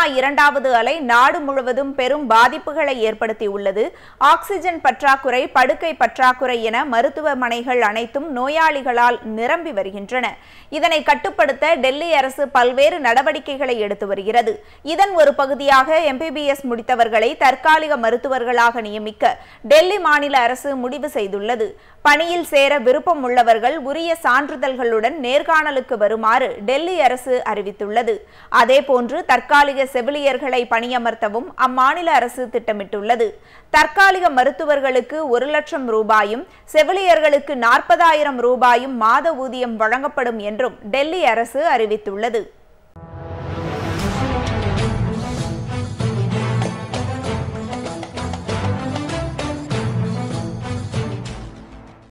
இரண்டாவது அலை நாடு முழுவதும் பெரும் பாதிப்புகளை ஏற்படுத்தியுள்ளது ஆக்சிஜன் பற்றாக்குறை படுக்கை பற்றாக்குறை என மருத்துவமனைகள் அனைத்தும் நோயாளிகளால் நிரம்பி வருகின்றன இதனை கட்டுப்படுத்த டெல்லி அரசு பல்வேறு நடவடிக்கைகளை எடுத்து வருகிறது இதன் ஒரு பகுதியாக எம்பிபிஎஸ் முடித்தவர்களை தற்காலிக மருத்துவர்களாக நியமிக்க டெல்லி மாநில அரசு முடிவு செய்துள்ளது பணியில் சேர விருப்பம் உள்ளவர்கள் உரிய சான்றிதழ்களுடன் நேர்காணலுக்கு வருமாறு டெல்லி அரசு அறிவித்துள்ளது அதேபோன்று தற்காலிக செவிலியர்களை பணியமர்த்தவும் அம்மாநில அரசு திட்டமிட்டுள்ளது தற்காலிக மருத்துவர்களுக்கு ஒரு லட்சம் ரூபாயும் செவிலியர்களுக்கு நாற்பதாயிரம் ரூபாயும் மாத ஊதியம் வழங்கப்படும் என்றும் டெல்லி அரசு அறிவித்துள்ளது